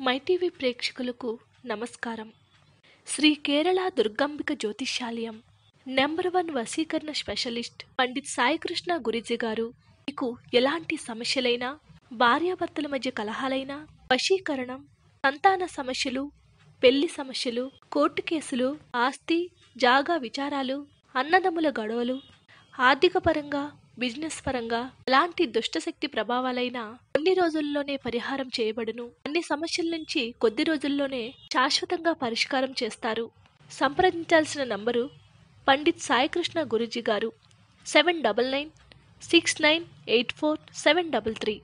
MyTV ప్రేక్షకులకు నమస్కారం శ్రీ కేరళ దుర్గాంబిక జ్యోతిష్యాలయం నెంబర్ వన్ వశీకరణ స్పెషలిస్ట్ పండిత్ సాయికృష్ణ గురిజీ గారు మీకు ఎలాంటి సమస్యలైనా భార్యాభర్తల మధ్య కలహాలైనా వశీకరణం సంతాన సమస్యలు పెళ్లి సమస్యలు కోర్టు కేసులు ఆస్తి జాగా విచారాలు అన్నదమ్ముల గొడవలు ఆర్థిక పరంగా బిజినెస్ పరంగా ఎలాంటి దుష్టశక్తి ప్రభావాలైనా కొన్ని రోజుల్లోనే పరిహారం చేయబడును అన్ని సమస్యల నుంచి కొద్ది రోజుల్లోనే శాశ్వతంగా పరిష్కారం చేస్తారు సంప్రదించాల్సిన number Pandit Saikrishna Guruji garu seven double nine six nine eight four seven double three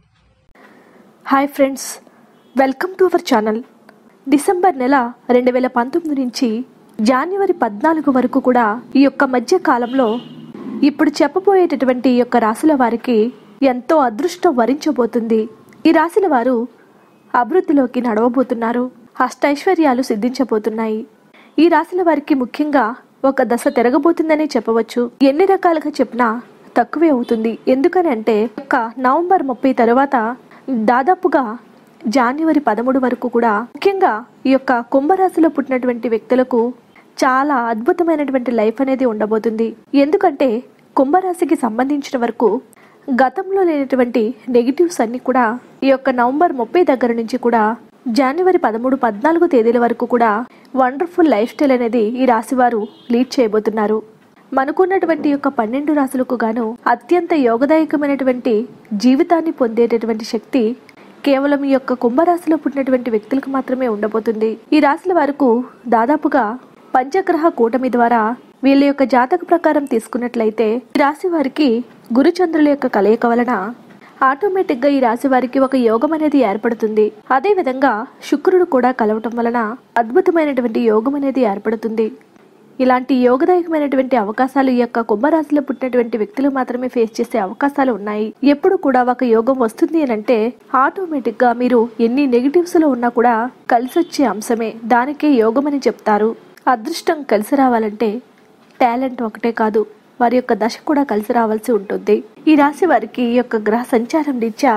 hi friends welcome to our channel December నెల రెండు వేల పంతొమ్మిది నుంచి జనవరి పద్నాలుగు వరకు కూడా ఈ యొక్క మధ్య కాలంలో ఇప్పుడు చెప్పబోయేటటువంటి ఈ యొక్క రాశుల వారికి ఎంతో అదృష్టం వరించబోతుంది ఈ రాశుల వారు అభివృద్ధిలోకి నడవబోతున్నారు అష్టైశ్వర్యాలు సిద్ధించబోతున్నాయి ఈ రాశుల వారికి ముఖ్యంగా ఒక దశ తిరగబోతుందని చెప్పవచ్చు ఎన్ని రకాలుగా చెప్పినా తక్కువే అవుతుంది ఎందుకని అంటే ఒక నవంబర్ ముప్పై తరువాత దాదాపుగా జాన్యువరి పదమూడు వరకు కూడా ముఖ్యంగా ఈ యొక్క కుంభరాశిలో పుట్టినటువంటి వ్యక్తులకు చాలా అద్భుతమైనటువంటి లైఫ్ అనేది ఉండబోతుంది ఎందుకంటే కుంభరాశికి సంబంధించిన వరకు గతంలో లేనటువంటి నెగిటివ్స్ అన్ని కూడా ఈ యొక్క నవంబర్ ముప్పై దగ్గర నుంచి కూడా జనవరి పదమూడు పద్నాలుగు తేదీల వరకు కూడా వండర్ఫుల్ లైఫ్ స్టైల్ అనేది ఈ రాశి వారు లీడ్ చేయబోతున్నారు మనకున్నటువంటి యొక్క పన్నెండు రాశులకు గాను అత్యంత యోగదాయకమైనటువంటి జీవితాన్ని పొందేటటువంటి శక్తి కేవలం ఈ యొక్క కుంభరాశిలో పుట్టినటువంటి వ్యక్తులకు మాత్రమే ఉండబోతుంది ఈ రాశుల వరకు దాదాపుగా పంచగ్రహ కూటమి ద్వారా వీళ్ళ యొక్క జాతక ప్రకారం తీసుకున్నట్లయితే ఈ రాశి వారికి గురుచంద్రుల యొక్క కలయిక వలన ఆటోమేటిక్ గా ఈ రాశి వారికి ఒక యోగం అనేది ఏర్పడుతుంది అదే విధంగా శుక్రుడు కూడా కలవటం వలన అద్భుతమైనటువంటి యోగం అనేది ఏర్పడుతుంది ఇలాంటి యోగదాయకమైనటువంటి అవకాశాలు ఈ యొక్క కుంభరాశిలో పుట్టినటువంటి వ్యక్తులు మాత్రమే ఫేస్ చేసే అవకాశాలు ఉన్నాయి ఎప్పుడు కూడా ఒక యోగం వస్తుంది అని అంటే ఆటోమేటిక్ గా మీరు ఎన్ని నెగిటివ్స్ లో ఉన్నా కూడా కలిసి వచ్చే అంశమే దానికే యోగం అని చెప్తారు అదృష్టం కలిసి రావాలంటే టాలెంట్ ఒకటే కాదు వారి యొక్క దశ కూడా కలిసి రావాల్సి ఉంటుంది ఈ రాశి వారికి ఈ యొక్క గ్రహ సంచారం రీత్యా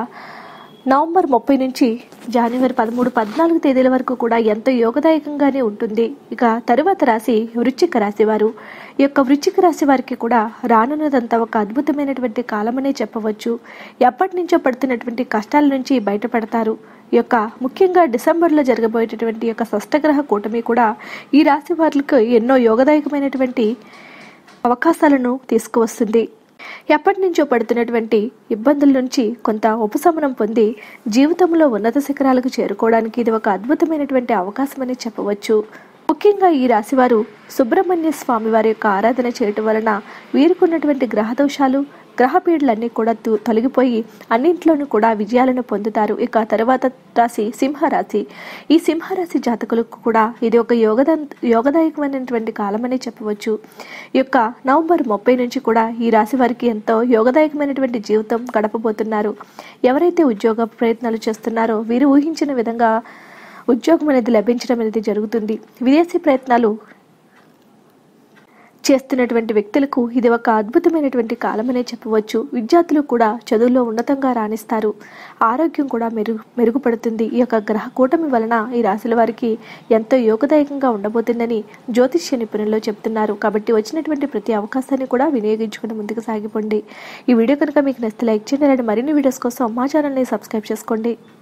నవంబర్ ముప్పై నుంచి జనవరి పదమూడు పద్నాలుగు తేదీల వరకు కూడా ఎంతో యోగదాయకంగానే ఉంటుంది ఇక తరువాత రాశి వృశ్చిక రాశి వారు ఈ యొక్క వృశ్చిక రాశి వారికి కూడా రానున్నదంతా ఒక అద్భుతమైనటువంటి కాలమనే చెప్పవచ్చు ఎప్పటి నుంచో పడుతున్నటువంటి కష్టాల నుంచి బయటపడతారు ఈ యొక్క ముఖ్యంగా డిసెంబర్లో జరగబోయేటటువంటి యొక్క షష్టగ్రహ కూటమి కూడా ఈ రాశి వారికి ఎన్నో యోగదాయకమైనటువంటి అవకాశాలను తీసుకువస్తుంది ఎప్పటి నుంచో పడుతున్నటువంటి ఇబ్బందుల నుంచి కొంత ఉపశమనం పొంది జీవితంలో ఉన్నత శిఖరాలకు చేరుకోవడానికి ఇది ఒక అద్భుతమైనటువంటి అవకాశం అని చెప్పవచ్చు ముఖ్యంగా ఈ రాశివారు సుబ్రహ్మణ్య స్వామి వారి యొక్క ఆరాధన చేయటం వలన వీరికి ఉన్నటువంటి గ్రహ దోషాలు గ్రహ పీడలన్నీ కూడా తు- తొలగిపోయి అన్నింట్లోనూ కూడా విజయాలను పొందుతారు ఇక తర్వాత రాశి సింహరాశి ఈ సింహరాశి జాతకులకు కూడా ఇది ఒక యోగద యోగదాయకమైనటువంటి కాలమని చెప్పవచ్చు ఈ యొక్క నవంబర్ ముప్పై నుంచి కూడా ఈ రాశి వారికి ఎంతో యోగదాయకమైనటువంటి జీవితం గడపబోతున్నారు ఎవరైతే ఉద్యోగ ప్రయత్నాలు చేస్తున్నారో వీరు ఊహించిన విధంగా ఉద్యోగం అనేది లభించడం అనేది జరుగుతుంది విదేశీ ప్రయత్నాలు చేస్తున్నటువంటి వ్యక్తులకు ఇది ఒక అద్భుతమైనటువంటి కాలమనే చెప్పవచ్చు విద్యార్థులు కూడా చదువులో ఉన్నతంగా రాణిస్తారు ఆరోగ్యం కూడా మెరుగు మెరుగుపడుతుంది ఈ యొక్క గ్రహ కూటమి వలన ఈ రాశుల వారికి ఎంతో యోగదాయకంగా ఉండబోతుందని జ్యోతిష్య నిపుణులు చెప్తున్నారు కాబట్టి వచ్చినటువంటి ప్రతి అవకాశాన్ని కూడా వినియోగించుకుని ముందుకు సాగిపోండి ఈ వీడియో కనుక మీకు నచ్చితే లైక్ చేయండి అలాంటి మరిన్ని వీడియోస్ కోసం మా ఛానల్ని సబ్స్క్రైబ్ చేసుకోండి